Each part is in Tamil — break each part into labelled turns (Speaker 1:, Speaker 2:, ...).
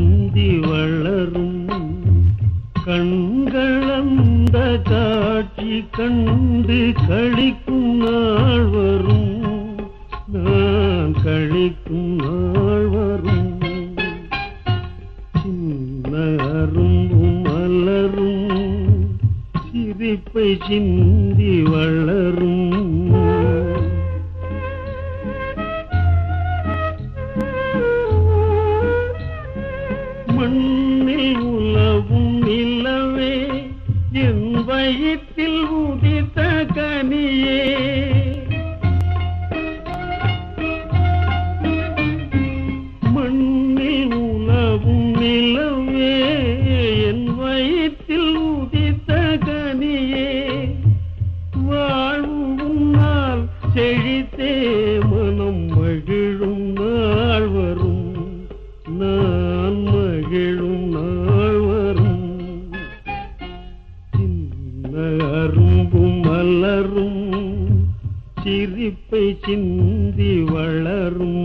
Speaker 1: சிந்தி வளரும் கண்களந்த காட்சி கண்டு கழிக்கும் நாள் வரும் நான் கழிக்கும் நாள் வரும் சின்ன அரும்பும் மலரும் சிரிப்பை சிந்தி வளரும் மண்ணில் உலவும் நிலவே என் வயிற்றில் உதித்த கனியே மண்ணில் உலவும் நிலவே என் வயிற்றில் உதித்த கனியே வாழ்வு உன்னால் செழித்தே மனம் மகிழும் நாள் வரும் நான் மகிழும் நாள் வரும் சின்ன அரும்பும் மலரும் சிரிப்பை சிந்தி வளரும்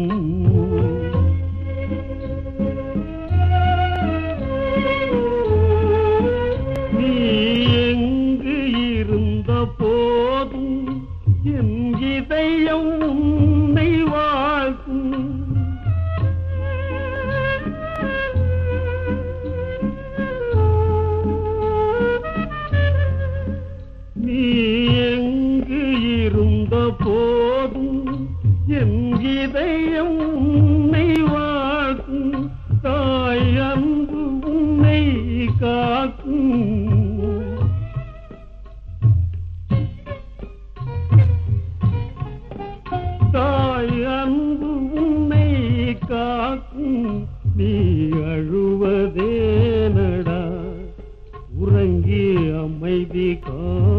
Speaker 1: நீ எங்கு இருந்த போதும் என் இதயம் உன்னை வாழ்க்கும் நீ எங்கு இருந்த போதும் என் இதயம் உன்னை வாழ்க்கும் தாய் அன்பு உன்னை காக்கும் தாய் அன்பு உன்னை காக்கும் நீ அழுவதேனடா உறங்கி அமைதி கா